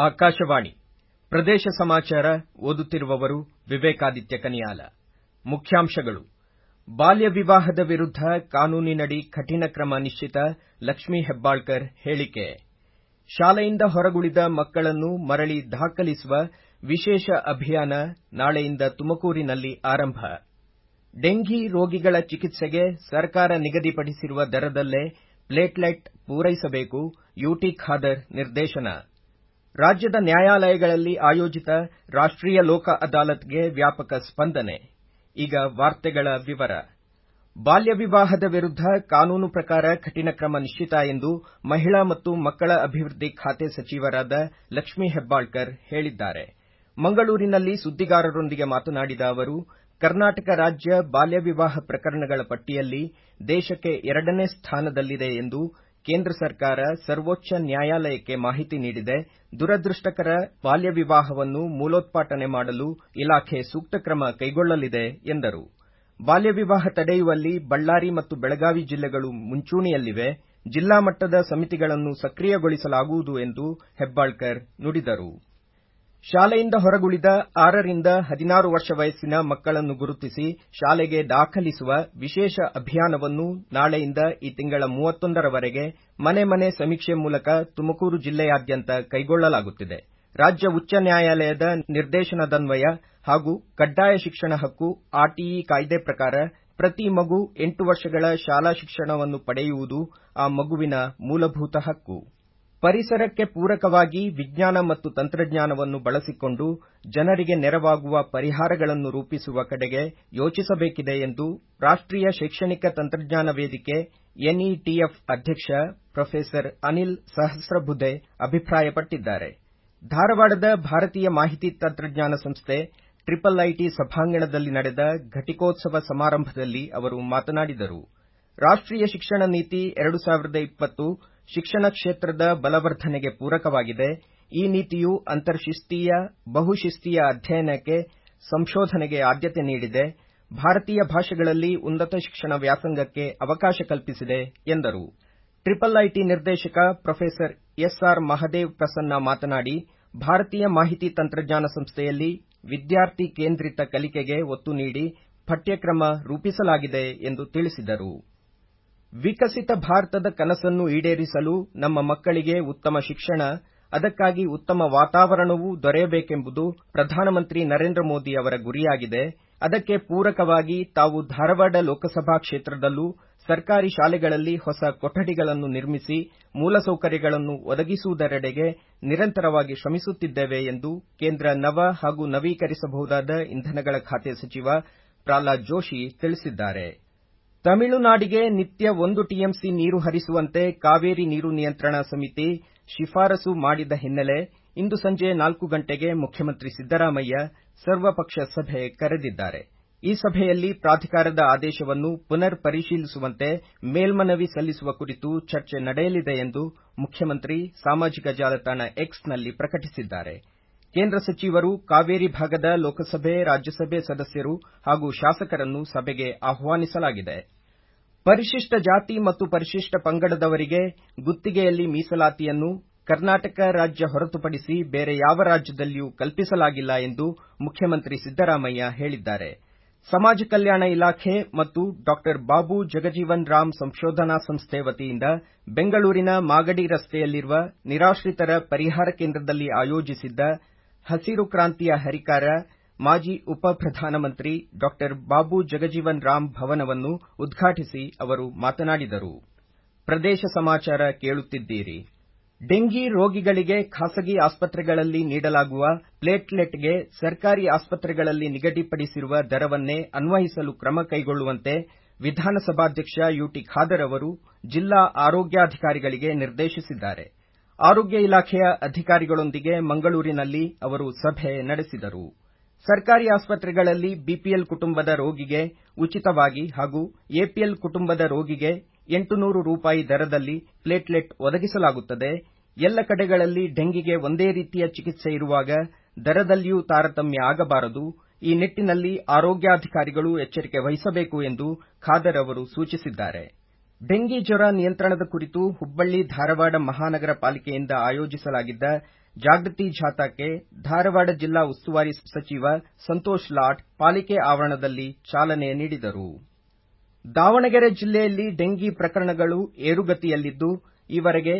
ಆಕಾಶವಾಣಿ ಪ್ರದೇಶ ಸಮಾಚಾರ ಓದುತ್ತಿರುವವರು ವಿವೇಕಾದಿತ್ಯ ಕನಿಯಾಲ ಮುಖ್ಯಾಂಶಗಳು ಬಾಲ್ಯ ವಿವಾಹದ ವಿರುದ್ಧ ಕಾನೂನಿನಡಿ ಕಠಿಣ ಕ್ರಮ ನಿಶ್ಚಿತ ಲಕ್ಷ್ಮೀ ಹೆಬ್ಬಾಳ್ಕರ್ ಹೇಳಿಕೆ ಶಾಲೆಯಿಂದ ಹೊರಗುಳಿದ ಮಕ್ಕಳನ್ನು ಮರಳಿ ದಾಖಲಿಸುವ ವಿಶೇಷ ಅಭಿಯಾನ ನಾಳೆಯಿಂದ ತುಮಕೂರಿನಲ್ಲಿ ಆರಂಭ ಡೆಂಘಿ ರೋಗಿಗಳ ಚಿಕಿತ್ಸೆಗೆ ಸರ್ಕಾರ ನಿಗದಿಪಡಿಸಿರುವ ದರದಲ್ಲೇ ಪ್ಲೇಟ್ಲೆಟ್ ಪೂರೈಸಬೇಕು ಯುಟಿ ಖಾದರ್ ನಿರ್ದೇಶನ ರಾಜ್ಯದ ನ್ಯಾಯಾಲಯಗಳಲ್ಲಿ ಆಯೋಜಿತ ರಾಷ್ಟ್ರೀಯ ಲೋಕ ಅದಾಲತ್ಗೆ ವ್ಯಾಪಕ ಸ್ಪಂದನೆ ಈಗ ವಾರ್ತೆಗಳ ವಿವರ ಬಾಲ್ಯ ವಿವಾಹದ ವಿರುದ್ಧ ಕಾನೂನು ಪ್ರಕಾರ ಕಠಿಣ ಕ್ರಮ ನಿಶ್ಚಿತ ಎಂದು ಮಹಿಳಾ ಮತ್ತು ಮಕ್ಕಳ ಅಭಿವೃದ್ಧಿ ಖಾತೆ ಸಚಿವರಾದ ಲಕ್ಷ್ಮೀ ಹೆಬ್ಬಾಳ್ಕರ್ ಹೇಳಿದ್ದಾರೆ ಮಂಗಳೂರಿನಲ್ಲಿ ಸುದ್ದಿಗಾರರೊಂದಿಗೆ ಮಾತನಾಡಿದ ಅವರು ಕರ್ನಾಟಕ ರಾಜ್ಯ ಬಾಲ್ಯ ವಿವಾಹ ಪ್ರಕರಣಗಳ ಪಟ್ಟಿಯಲ್ಲಿ ದೇಶಕ್ಕೆ ಎರಡನೇ ಸ್ಥಾನದಲ್ಲಿದೆ ಎಂದು ಕೇಂದ್ರ ಸರ್ಕಾರ ಸರ್ವೋಚ್ಚ ನ್ಯಾಯಾಲಯಕ್ಕೆ ಮಾಹಿತಿ ನೀಡಿದೆ ದುರದೃಷ್ಟಕರ ಬಾಲ್ಯ ವಿವಾಹವನ್ನು ಮೂಲೋತ್ಪಾಟನೆ ಮಾಡಲು ಇಲಾಖೆ ಸೂಕ್ತ ಕ್ರಮ ಕೈಗೊಳ್ಳಲಿದೆ ಎಂದರು ಬಾಲ್ಯ ವಿವಾಹ ತಡೆಯುವಲ್ಲಿ ಬಳ್ಳಾರಿ ಮತ್ತು ಬೆಳಗಾವಿ ಜಿಲ್ಲೆಗಳು ಮುಂಚೂಣಿಯಲ್ಲಿವೆ ಜಿಲ್ಲಾ ಮಟ್ಟದ ಸಮಿತಿಗಳನ್ನು ಸಕ್ರಿಯಗೊಳಿಸಲಾಗುವುದು ಎಂದು ಹೆಬ್ಬಾಳ್ಕರ್ ನುಡಿದರು ಶಾಲೆಯಿಂದ ಹೊರಗುಳಿದ ಆರರಿಂದ ಹದಿನಾರು ವರ್ಷ ವಯಸ್ಸಿನ ಮಕ್ಕಳನ್ನು ಗುರುತಿಸಿ ಶಾಲೆಗೆ ದಾಖಲಿಸುವ ವಿಶೇಷ ಅಭಿಯಾನವನ್ನು ನಾಳೆಯಿಂದ ಈ ತಿಂಗಳ ಮೂವತ್ತೊಂದರವರೆಗೆ ಮನೆ ಮನೆ ಸಮೀಕ್ಷೆ ಮೂಲಕ ತುಮಕೂರು ಜಿಲ್ಲೆಯಾದ್ಯಂತ ಕೈಗೊಳ್ಳಲಾಗುತ್ತಿದೆ ರಾಜ್ಯ ಉಚ್ಚ ನ್ಯಾಯಾಲಯದ ನಿರ್ದೇಶನದನ್ವಯ ಹಾಗೂ ಕಡ್ಡಾಯ ಶಿಕ್ಷಣ ಹಕ್ಕು ಆರ್ಟಿಇ ಕಾಯ್ದೆ ಪ್ರಕಾರ ಪ್ರತಿ ಮಗು ಎಂಟು ವರ್ಷಗಳ ಶಾಲಾ ಶಿಕ್ಷಣವನ್ನು ಪಡೆಯುವುದು ಆ ಮಗುವಿನ ಮೂಲಭೂತ ಹಕ್ಕು ಪರಿಸರಕ್ಕೆ ಪೂರಕವಾಗಿ ವಿಜ್ಞಾನ ಮತ್ತು ತಂತ್ರಜ್ಞಾನವನ್ನು ಬಳಸಿಕೊಂಡು ಜನರಿಗೆ ನೆರವಾಗುವ ಪರಿಹಾರಗಳನ್ನು ರೂಪಿಸುವ ಕಡೆಗೆ ಯೋಚಿಸಬೇಕಿದೆ ಎಂದು ರಾಷ್ಟ್ರೀಯ ಶೈಕ್ಷಣಿಕ ತಂತ್ರಜ್ಞಾನ ವೇದಿಕೆ ಎನ್ಇಟಿಎಫ್ ಅಧ್ಯಕ್ಷ ಪ್ರೊಫೆಸರ್ ಅನಿಲ್ ಸಹಸ್ರಬುಧೆ ಅಭಿಪ್ರಾಯಪಟ್ಟಿದ್ದಾರೆ ಧಾರವಾಡದ ಭಾರತೀಯ ಮಾಹಿತಿ ತಂತ್ರಜ್ಞಾನ ಸಂಸ್ಥೆ ಟ್ರಿಪಲ್ ಐಟಿ ಸಭಾಂಗಣದಲ್ಲಿ ನಡೆದ ಘಟಿಕೋತ್ಸವ ಸಮಾರಂಭದಲ್ಲಿ ಅವರು ಮಾತನಾಡಿದರು ರಾಷ್ಟ್ರೀಯ ಶಿಕ್ಷಣ ನೀತಿ ಎರಡು ಸಾವಿರದ ಇಪ್ಪತ್ತು ಶಿಕ್ಷಣ ಕ್ಷೇತ್ರದ ಬಲವರ್ಧನೆಗೆ ಪೂರಕವಾಗಿದೆ ಈ ನೀತಿಯು ಅಂತರ್ಶಿಸ್ತೀಯ ಬಹುಶಿಸ್ತೀಯ ಅಧ್ಯಯನಕ್ಕೆ ಸಂಶೋಧನೆಗೆ ಆದ್ಯತೆ ನೀಡಿದೆ ಭಾರತೀಯ ಭಾಷೆಗಳಲ್ಲಿ ಉನ್ನತ ಶಿಕ್ಷಣ ವ್ಯಾಸಂಗಕ್ಕೆ ಅವಕಾಶ ಕಲ್ಪಿಸಿದೆ ಎಂದರು ಟ್ರಿಪಲ್ ಐಟಿ ನಿರ್ದೇಶಕ ಪ್ರೊಫೆಸರ್ ಎಸ್ಆರ್ ಮಹದೇವ್ ಪ್ರಸನ್ನ ಮಾತನಾಡಿ ಭಾರತೀಯ ಮಾಹಿತಿ ತಂತ್ರಜ್ಞಾನ ಸಂಸ್ಥೆಯಲ್ಲಿ ವಿದ್ಯಾರ್ಥಿ ಕೇಂದ್ರಿತ ಕಲಿಕೆಗೆ ಒತ್ತು ನೀಡಿ ಪಠ್ಯಕ್ರಮ ರೂಪಿಸಲಾಗಿದೆ ಎಂದು ತಿಳಿಸಿದರು ವಿಕಸಿತ ಭಾರತದ ಕನಸನ್ನು ಈಡೇರಿಸಲು ನಮ್ಮ ಮಕ್ಕಳಿಗೆ ಉತ್ತಮ ಶಿಕ್ಷಣ ಅದಕ್ಕಾಗಿ ಉತ್ತಮ ವಾತಾವರಣವೂ ದೊರೆಯಬೇಕೆಂಬುದು ಪ್ರಧಾನಮಂತ್ರಿ ನರೇಂದ್ರ ಮೋದಿ ಅವರ ಗುರಿಯಾಗಿದೆ ಅದಕ್ಕೆ ಪೂರಕವಾಗಿ ತಾವು ಧಾರವಾಡ ಲೋಕಸಭಾ ಕ್ಷೇತ್ರದಲ್ಲೂ ಸರ್ಕಾರಿ ಶಾಲೆಗಳಲ್ಲಿ ಹೊಸ ಕೊಠಡಿಗಳನ್ನು ನಿರ್ಮಿಸಿ ಮೂಲಸೌಕರ್ಯಗಳನ್ನು ಒದಗಿಸುವುದರೆಡೆಗೆ ನಿರಂತರವಾಗಿ ಶ್ರಮಿಸುತ್ತಿದ್ದೇವೆ ಎಂದು ಕೇಂದ್ರ ನವ ಹಾಗೂ ನವೀಕರಿಸಬಹುದಾದ ಇಂಧನಗಳ ಖಾತೆ ಸಚಿವ ಪ್ರಹ್ಲಾದ್ ಜೋಶಿ ತಿಳಿಸಿದ್ದಾರೆ ತಮಿಳುನಾಡಿಗೆ ನಿತ್ಯ ಒಂದು ಟಿಎಂಸಿ ನೀರು ಹರಿಸುವಂತೆ ಕಾವೇರಿ ನೀರು ನಿಯಂತ್ರಣ ಸಮಿತಿ ಶಿಫಾರಸು ಮಾಡಿದ ಹಿನ್ನೆಲೆ ಇಂದು ಸಂಜೆ ನಾಲ್ಕು ಗಂಟೆಗೆ ಮುಖ್ಯಮಂತ್ರಿ ಸಿದ್ದರಾಮಯ್ಯ ಸರ್ವಪಕ್ಷ ಸಭೆ ಕರೆದಿದ್ದಾರೆ ಈ ಸಭೆಯಲ್ಲಿ ಪ್ರಾಧಿಕಾರದ ಆದೇಶವನ್ನು ಪುನರ್ ಪರಿಶೀಲಿಸುವಂತೆ ಮೇಲ್ಮನವಿ ಸಲ್ಲಿಸುವ ಕುರಿತು ಚರ್ಚೆ ನಡೆಯಲಿದೆ ಎಂದು ಮುಖ್ಯಮಂತ್ರಿ ಸಾಮಾಜಿಕ ಜಾಲತಾಣ ಎಕ್ಸ್ನಲ್ಲಿ ಪ್ರಕಟಿಸಿದ್ದಾರೆ ಕೇಂದ್ರ ಸಚಿವರು ಕಾವೇರಿ ಭಾಗದ ಲೋಕಸಭೆ ರಾಜ್ಯಸಭೆ ಸದಸ್ಯರು ಹಾಗೂ ಶಾಸಕರನ್ನು ಸಭೆಗೆ ಆಹ್ವಾನಿಸಲಾಗಿದೆ ಪರಿಶಿಷ್ಟ ಜಾತಿ ಮತ್ತು ಪರಿಶಿಷ್ಟ ಪಂಗಡದವರಿಗೆ ಗುತ್ತಿಗೆಯಲ್ಲಿ ಮೀಸಲಾತಿಯನ್ನು ಕರ್ನಾಟಕ ರಾಜ್ಯ ಹೊರತುಪಡಿಸಿ ಬೇರೆ ಯಾವ ರಾಜ್ಯದಲ್ಲಿಯೂ ಕಲ್ಪಿಸಲಾಗಿಲ್ಲ ಎಂದು ಮುಖ್ಯಮಂತ್ರಿ ಸಿದ್ದರಾಮಯ್ಯ ಹೇಳಿದ್ದಾರೆ ಸಮಾಜ ಕಲ್ಯಾಣ ಇಲಾಖೆ ಮತ್ತು ಡಾ ಬಾಬು ಜಗಜೀವನ್ ರಾಮ್ ಸಂಶೋಧನಾ ಸಂಸ್ಥೆ ವತಿಯಿಂದ ಬೆಂಗಳೂರಿನ ಮಾಗಡಿ ರಸ್ತೆಯಲ್ಲಿರುವ ನಿರಾಶ್ರಿತರ ಪರಿಹಾರ ಕೇಂದ್ರದಲ್ಲಿ ಆಯೋಜಿಸಿದ್ದ ಹಸಿರು ಕ್ರಾಂತಿಯ ಹರಿಕಾರ ಮಾಜಿ ಉಪ ಪ್ರಧಾನಮಂತ್ರಿ ಡಾ ಬಾಬು ಜಗಜೀವನ್ ರಾಮ್ ಭವನವನ್ನು ಉದ್ಘಾಟಿಸಿ ಅವರು ಮಾತನಾಡಿದರು ಪ್ರದೇಶ ಸಮಾಚಾರ ಕೇಳುತ್ತಿದ್ದೀರಿ ಡೆಂಗಿ ರೋಗಿಗಳಿಗೆ ಖಾಸಗಿ ಆಸ್ಪತ್ರೆಗಳಲ್ಲಿ ನೀಡಲಾಗುವ ಪ್ಲೇಟ್ಲೆಟ್ಗೆ ಸರ್ಕಾರಿ ಆಸ್ಪತ್ರೆಗಳಲ್ಲಿ ನಿಗದಿಪಡಿಸಿರುವ ದರವನ್ನೇ ಅನ್ವಯಿಸಲು ಕ್ರಮ ಕೈಗೊಳ್ಳುವಂತೆ ವಿಧಾನಸಭಾಧ್ಯಕ್ಷ ಯುಟಿ ಖಾದರ್ ಅವರು ಜಿಲ್ಲಾ ಆರೋಗ್ಯಾಧಿಕಾರಿಗಳಿಗೆ ನಿರ್ದೇಶಿಸಿದ್ದಾರೆ ಆರೋಗ್ಯ ಇಲಾಖೆಯ ಅಧಿಕಾರಿಗಳೊಂದಿಗೆ ಮಂಗಳೂರಿನಲ್ಲಿ ಅವರು ಸಭೆ ನಡೆಸಿದರು ಸರ್ಕಾರಿ ಆಸ್ಪತ್ರೆಗಳಲ್ಲಿ ಬಿಪಿಎಲ್ ಕುಟುಂಬದ ರೋಗಿಗೆ ಉಚಿತವಾಗಿ ಹಾಗೂ ಎಪಿಎಲ್ ಕುಟುಂಬದ ರೋಗಿಗೆ ಎಂಟುನೂರು ರೂಪಾಯಿ ದರದಲ್ಲಿ ಪ್ಲೇಟ್ಲೆಟ್ ಒದಗಿಸಲಾಗುತ್ತದೆ ಎಲ್ಲ ಕಡೆಗಳಲ್ಲಿ ಡೆಂಗಿಗೆ ಒಂದೇ ರೀತಿಯ ಚಿಕಿತ್ಸೆ ಇರುವಾಗ ದರದಲ್ಲಿಯೂ ತಾರತಮ್ಯ ಆಗಬಾರದು ಈ ನಿಟ್ಟಿನಲ್ಲಿ ಆರೋಗ್ಯಾಧಿಕಾರಿಗಳು ಎಚ್ಚರಿಕೆ ವಹಿಸಬೇಕು ಎಂದು ಖಾದರ್ ಅವರು ಸೂಚಿಸಿದ್ದಾರೆ ಡೆಂಗಿ ಜ್ವರ ನಿಯಂತ್ರಣದ ಕುರಿತು ಹುಬ್ಬಳ್ಳಿ ಧಾರವಾಡ ಮಹಾನಗರ ಪಾಲಿಕೆಯಿಂದ ಆಯೋಜಿಸಲಾಗಿದ್ದ ಜಾಗೃತಿ ಜಾಥಾಕ್ಕೆ ಧಾರವಾಡ ಜಿಲ್ಲಾ ಉಸ್ತುವಾರಿ ಸಚಿವ ಸಂತೋಷ್ ಲಾಡ್ ಪಾಲಿಕೆ ಆವರಣದಲ್ಲಿ ಚಾಲನೆ ನೀಡಿದರು ದಾವಣಗೆರೆ ಜಿಲ್ಲೆಯಲ್ಲಿ ಡೆಂಗಿ ಪ್ರಕರಣಗಳು ಏರುಗತಿಯಲ್ಲಿದ್ದು ಈವರೆಗೆ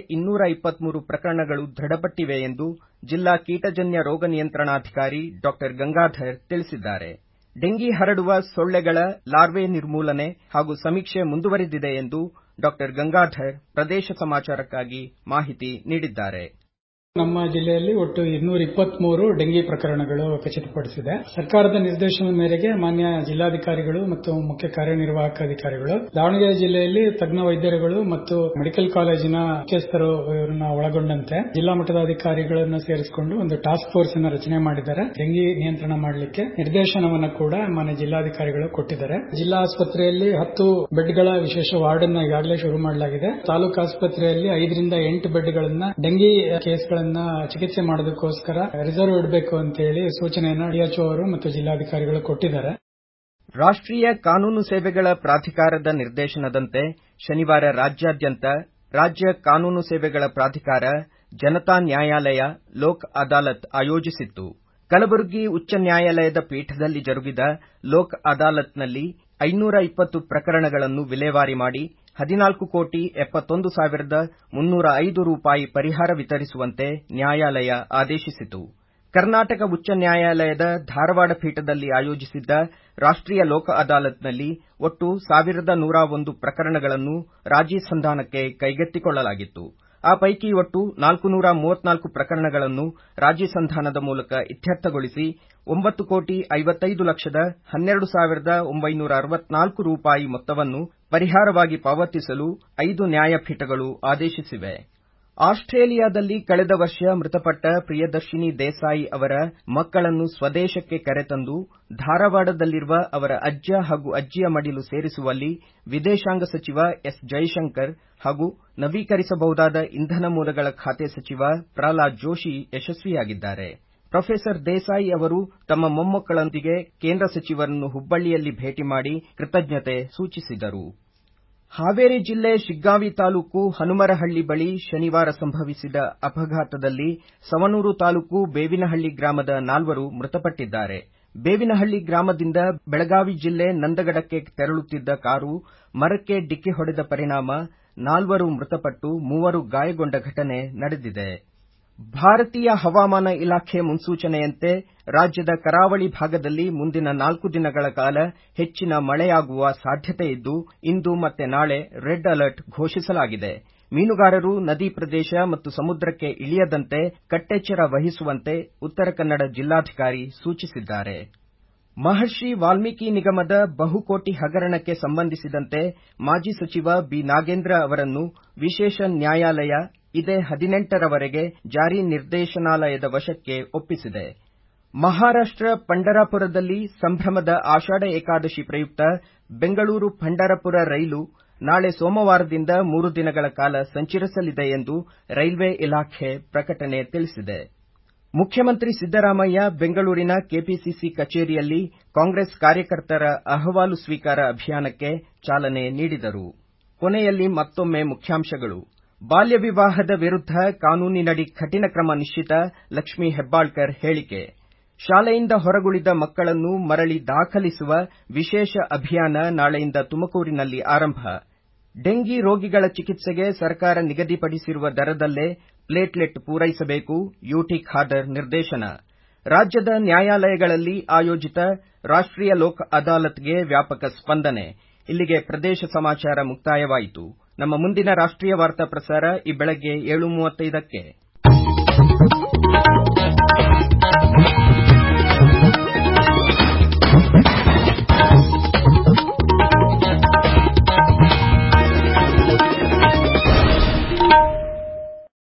223 ಪ್ರಕರಣಗಳು ದೃಢಪಟ್ಟಿವೆ ಎಂದು ಜಿಲ್ಲಾ ಕೀಟಜನ್ಯ ರೋಗ ನಿಯಂತ್ರಣಾಧಿಕಾರಿ ಡಾ ಗಂಗಾಧರ್ ತಿಳಿಸಿದ್ದಾರೆ ಡೆಂಗಿ ಹರಡುವ ಸೊಳ್ಳೆಗಳ ಲಾರ್ವೆ ನಿರ್ಮೂಲನೆ ಹಾಗೂ ಸಮೀಕ್ಷೆ ಮುಂದುವರೆದಿದೆ ಎಂದು ಡಾ ಗಂಗಾಧರ್ ಪ್ರದೇಶ ಸಮಾಚಾರಕ್ಕಾಗಿ ಮಾಹಿತಿ ನೀಡಿದ್ದಾರೆ ನಮ್ಮ ಜಿಲ್ಲೆಯಲ್ಲಿ ಒಟ್ಟು ಇನ್ನೂರ ಇಪ್ಪತ್ಮೂರು ಡೆಂಗಿ ಪ್ರಕರಣಗಳು ಖಚಿತಪಡಿಸಿದೆ ಸರ್ಕಾರದ ನಿರ್ದೇಶನದ ಮೇರೆಗೆ ಮಾನ್ಯ ಜಿಲ್ಲಾಧಿಕಾರಿಗಳು ಮತ್ತು ಮುಖ್ಯ ಕಾರ್ಯನಿರ್ವಾಹಕ ಅಧಿಕಾರಿಗಳು ದಾವಣಗೆರೆ ಜಿಲ್ಲೆಯಲ್ಲಿ ತಜ್ಞ ವೈದ್ಯರುಗಳು ಮತ್ತು ಮೆಡಿಕಲ್ ಕಾಲೇಜಿನ ಮುಖ್ಯಸ್ಥರು ಇವರನ್ನ ಒಳಗೊಂಡಂತೆ ಜಿಲ್ಲಾ ಮಟ್ಟದ ಅಧಿಕಾರಿಗಳನ್ನು ಸೇರಿಸಿಕೊಂಡು ಒಂದು ಟಾಸ್ಕ್ ಫೋರ್ಸ್ ಅನ್ನು ರಚನೆ ಮಾಡಿದ್ದಾರೆ ಡೆಂಗಿ ನಿಯಂತ್ರಣ ಮಾಡಲಿಕ್ಕೆ ನಿರ್ದೇಶನವನ್ನು ಕೂಡ ಮಾನ್ಯ ಜಿಲ್ಲಾಧಿಕಾರಿಗಳು ಕೊಟ್ಟಿದ್ದಾರೆ ಜಿಲ್ಲಾ ಆಸ್ಪತ್ರೆಯಲ್ಲಿ ಹತ್ತು ಬೆಡ್ಗಳ ವಿಶೇಷ ವಾರ್ಡ್ ಅನ್ನು ಈಗಾಗಲೇ ಶುರು ಮಾಡಲಾಗಿದೆ ತಾಲೂಕು ಆಸ್ಪತ್ರೆಯಲ್ಲಿ ಐದರಿಂದ ಎಂಟು ಬೆಡ್ಗಳನ್ನ ಡೆಂಗಿ ಕೇಸ್ಗಳ ಚಿಕಿತ್ಸೆ ಮಾಡೋದಕ್ಕೋಸ್ಕರ ರಿಸರ್ವ್ ಇಡಬೇಕು ಅಂತ ಹೇಳಿ ಸೂಚನೆಯನ್ನು ಡಿಎಚ್ಒ ಅವರು ಮತ್ತು ಜಿಲ್ಲಾಧಿಕಾರಿಗಳು ಕೊಟ್ಟಿದ್ದಾರೆ ರಾಷ್ಟ್ರೀಯ ಕಾನೂನು ಸೇವೆಗಳ ಪ್ರಾಧಿಕಾರದ ನಿರ್ದೇಶನದಂತೆ ಶನಿವಾರ ರಾಜ್ಯಾದ್ಯಂತ ರಾಜ್ಯ ಕಾನೂನು ಸೇವೆಗಳ ಪ್ರಾಧಿಕಾರ ಜನತಾ ನ್ಯಾಯಾಲಯ ಲೋಕ್ ಅದಾಲತ್ ಆಯೋಜಿಸಿತ್ತು ಕಲಬುರಗಿ ಉಚ್ಚ ನ್ಯಾಯಾಲಯದ ಪೀಠದಲ್ಲಿ ಜರುಗಿದ ಲೋಕ್ ಅದಾಲತ್ನಲ್ಲಿ ಐನೂರ ಇಪ್ಪತ್ತು ಪ್ರಕರಣಗಳನ್ನು ವಿಲೇವಾರಿ ಮಾಡಿ ಹದಿನಾಲ್ಕು ಕೋಟಿ ಎಪ್ಪತ್ತೊಂದು ಸಾವಿರದ ಮುನ್ನೂರ ಐದು ರೂಪಾಯಿ ಪರಿಹಾರ ವಿತರಿಸುವಂತೆ ನ್ಯಾಯಾಲಯ ಆದೇಶಿಸಿತು ಕರ್ನಾಟಕ ಉಚ್ಚ ನ್ಯಾಯಾಲಯದ ಧಾರವಾಡ ಪೀಠದಲ್ಲಿ ಆಯೋಜಿಸಿದ್ದ ರಾಷ್ಟ್ರೀಯ ಲೋಕ ಅದಾಲತ್ನಲ್ಲಿ ಒಟ್ಟು ಸಾವಿರದ ನೂರ ಒಂದು ಪ್ರಕರಣಗಳನ್ನು ರಾಜಿ ಸಂಧಾನಕ್ಕೆ ಕೈಗೆತ್ತಿಕೊಳ್ಳಲಾಗಿತ್ತು ಆ ಪೈಕಿ ಒಟ್ಟು ನಾಲ್ಕುನೂರ ಮೂವತ್ನಾಲ್ಕು ಪ್ರಕರಣಗಳನ್ನು ರಾಜಿ ಸಂಧಾನದ ಮೂಲಕ ಇತ್ಯರ್ಥಗೊಳಿಸಿ ಒಂಬತ್ತು ಕೋಟಿ ಐವತ್ತೈದು ಲಕ್ಷದ ಹನ್ನೆರಡು ಸಾವಿರದ ಒಂಬೈನೂರ ಅರವತ್ನಾಲ್ಕು ರೂಪಾಯಿ ಮೊತ್ತವನ್ನು ಪರಿಹಾರವಾಗಿ ಪಾವತಿಸಲು ಐದು ನ್ಯಾಯಪೀಠಗಳು ಆದೇಶಿಸಿವೆ ಆಸ್ಟ್ರೇಲಿಯಾದಲ್ಲಿ ಕಳೆದ ವರ್ಷ ಮೃತಪಟ್ಟ ಪ್ರಿಯದರ್ಶಿನಿ ದೇಸಾಯಿ ಅವರ ಮಕ್ಕಳನ್ನು ಸ್ವದೇಶಕ್ಕೆ ಕರೆತಂದು ಧಾರವಾಡದಲ್ಲಿರುವ ಅವರ ಅಜ್ಜ ಹಾಗೂ ಅಜ್ಜಿಯ ಮಡಿಲು ಸೇರಿಸುವಲ್ಲಿ ವಿದೇಶಾಂಗ ಸಚಿವ ಎಸ್ ಜೈಶಂಕರ್ ಹಾಗೂ ನವೀಕರಿಸಬಹುದಾದ ಇಂಧನ ಮೂಲಗಳ ಖಾತೆ ಸಚಿವ ಪ್ರಹ್ಲಾದ್ ಜೋಶಿ ಯಶಸ್ವಿಯಾಗಿದ್ದಾರೆ ಪ್ರೊಫೆಸರ್ ದೇಸಾಯಿ ಅವರು ತಮ್ಮ ಮೊಮ್ಮಕ್ಕಳೊಂದಿಗೆ ಕೇಂದ್ರ ಸಚಿವರನ್ನು ಹುಬ್ಬಳ್ಳಿಯಲ್ಲಿ ಭೇಟಿ ಮಾಡಿ ಕೃತಜ್ಞತೆ ಸೂಚಿಸಿದರು ಹಾವೇರಿ ಜಿಲ್ಲೆ ಶಿಗ್ಗಾಂವಿ ತಾಲೂಕು ಹನುಮರಹಳ್ಳಿ ಬಳಿ ಶನಿವಾರ ಸಂಭವಿಸಿದ ಅಪಘಾತದಲ್ಲಿ ಸವಣೂರು ತಾಲೂಕು ಬೇವಿನಹಳ್ಳಿ ಗ್ರಾಮದ ನಾಲ್ವರು ಮೃತಪಟ್ಟಿದ್ದಾರೆ ಬೇವಿನಹಳ್ಳಿ ಗ್ರಾಮದಿಂದ ಬೆಳಗಾವಿ ಜಿಲ್ಲೆ ನಂದಗಡಕ್ಕೆ ತೆರಳುತ್ತಿದ್ದ ಕಾರು ಮರಕ್ಕೆ ಡಿಕ್ಕಿ ಹೊಡೆದ ಪರಿಣಾಮ ನಾಲ್ವರು ಮೃತಪಟ್ಟು ಮೂವರು ಗಾಯಗೊಂಡ ಘಟನೆ ನಡೆದಿದೆ ಭಾರತೀಯ ಹವಾಮಾನ ಇಲಾಖೆ ಮುನ್ಸೂಚನೆಯಂತೆ ರಾಜ್ಯದ ಕರಾವಳಿ ಭಾಗದಲ್ಲಿ ಮುಂದಿನ ನಾಲ್ಕು ದಿನಗಳ ಕಾಲ ಹೆಚ್ಚಿನ ಮಳೆಯಾಗುವ ಸಾಧ್ಯತೆಯಿದ್ದು ಇಂದು ಮತ್ತೆ ನಾಳೆ ರೆಡ್ ಅಲರ್ಟ್ ಘೋಷಿಸಲಾಗಿದೆ ಮೀನುಗಾರರು ನದಿ ಪ್ರದೇಶ ಮತ್ತು ಸಮುದ್ರಕ್ಕೆ ಇಳಿಯದಂತೆ ಕಟ್ಟೆಚ್ಚರ ವಹಿಸುವಂತೆ ಉತ್ತರ ಕನ್ನಡ ಜಿಲ್ಲಾಧಿಕಾರಿ ಸೂಚಿಸಿದ್ದಾರೆ ಮಹರ್ಷಿ ವಾಲ್ಮೀಕಿ ನಿಗಮದ ಬಹುಕೋಟಿ ಹಗರಣಕ್ಕೆ ಸಂಬಂಧಿಸಿದಂತೆ ಮಾಜಿ ಸಚಿವ ಬಿ ನಾಗೇಂದ್ರ ಅವರನ್ನು ವಿಶೇಷ ನ್ಯಾಯಾಲಯ ಇದೇ ಹದಿನೆಂಟರವರೆಗೆ ಜಾರಿ ನಿರ್ದೇಶನಾಲಯದ ವಶಕ್ಕೆ ಒಪ್ಪಿಸಿದೆ ಮಹಾರಾಷ್ಟ್ರ ಪಂಢರಾಪುರದಲ್ಲಿ ಸಂಭ್ರಮದ ಆಷಾಢ ಏಕಾದಶಿ ಪ್ರಯುಕ್ತ ಬೆಂಗಳೂರು ಪಂಢರಪುರ ರೈಲು ನಾಳೆ ಸೋಮವಾರದಿಂದ ಮೂರು ದಿನಗಳ ಕಾಲ ಸಂಚರಿಸಲಿದೆ ಎಂದು ರೈಲ್ವೆ ಇಲಾಖೆ ಪ್ರಕಟಣೆ ತಿಳಿಸಿದೆ ಮುಖ್ಯಮಂತ್ರಿ ಸಿದ್ದರಾಮಯ್ಯ ಬೆಂಗಳೂರಿನ ಕೆಪಿಸಿಸಿ ಕಚೇರಿಯಲ್ಲಿ ಕಾಂಗ್ರೆಸ್ ಕಾರ್ಯಕರ್ತರ ಅಹವಾಲು ಸ್ವೀಕಾರ ಅಭಿಯಾನಕ್ಕೆ ಚಾಲನೆ ನೀಡಿದರು ಕೊನೆಯಲ್ಲಿ ಮತ್ತೊಮ್ಮೆ ಮುಖ್ಯಾಂಶಗಳು ಬಾಲ್ಯ ವಿವಾಹದ ವಿರುದ್ಧ ಕಾನೂನಿನಡಿ ಕಠಿಣ ಕ್ರಮ ನಿಶ್ಚಿತ ಲಕ್ಷ್ಮೀ ಹೆಬ್ಬಾಳ್ಕರ್ ಹೇಳಿಕೆ ಶಾಲೆಯಿಂದ ಹೊರಗುಳಿದ ಮಕ್ಕಳನ್ನು ಮರಳಿ ದಾಖಲಿಸುವ ವಿಶೇಷ ಅಭಿಯಾನ ನಾಳೆಯಿಂದ ತುಮಕೂರಿನಲ್ಲಿ ಆರಂಭ ಡೆಂಗಿ ರೋಗಿಗಳ ಚಿಕಿತ್ಸೆಗೆ ಸರ್ಕಾರ ನಿಗದಿಪಡಿಸಿರುವ ದರದಲ್ಲೇ ಪ್ಲೇಟ್ಲೆಟ್ ಪೂರೈಸಬೇಕು ಯುಟಿ ಖಾದರ್ ನಿರ್ದೇಶನ ರಾಜ್ಯದ ನ್ಯಾಯಾಲಯಗಳಲ್ಲಿ ಆಯೋಜಿತ ರಾಷ್ಟ್ರೀಯ ಲೋಕ್ ಅದಾಲತ್ಗೆ ವ್ಯಾಪಕ ಸ್ಪಂದನೆ ಇಲ್ಲಿಗೆ ಪ್ರದೇಶ ಸಮಾಚಾರ ಮುಕ್ತಾಯವಾಯಿತು ನಮ್ಮ ಮುಂದಿನ ರಾಷ್ಟ್ರೀಯ ವಾರ್ತಾ ಪ್ರಸಾರ ಈ ಬೆಳಗ್ಗೆ ಏಳು ಮೂವತ್ತೈದಕ್ಕೆ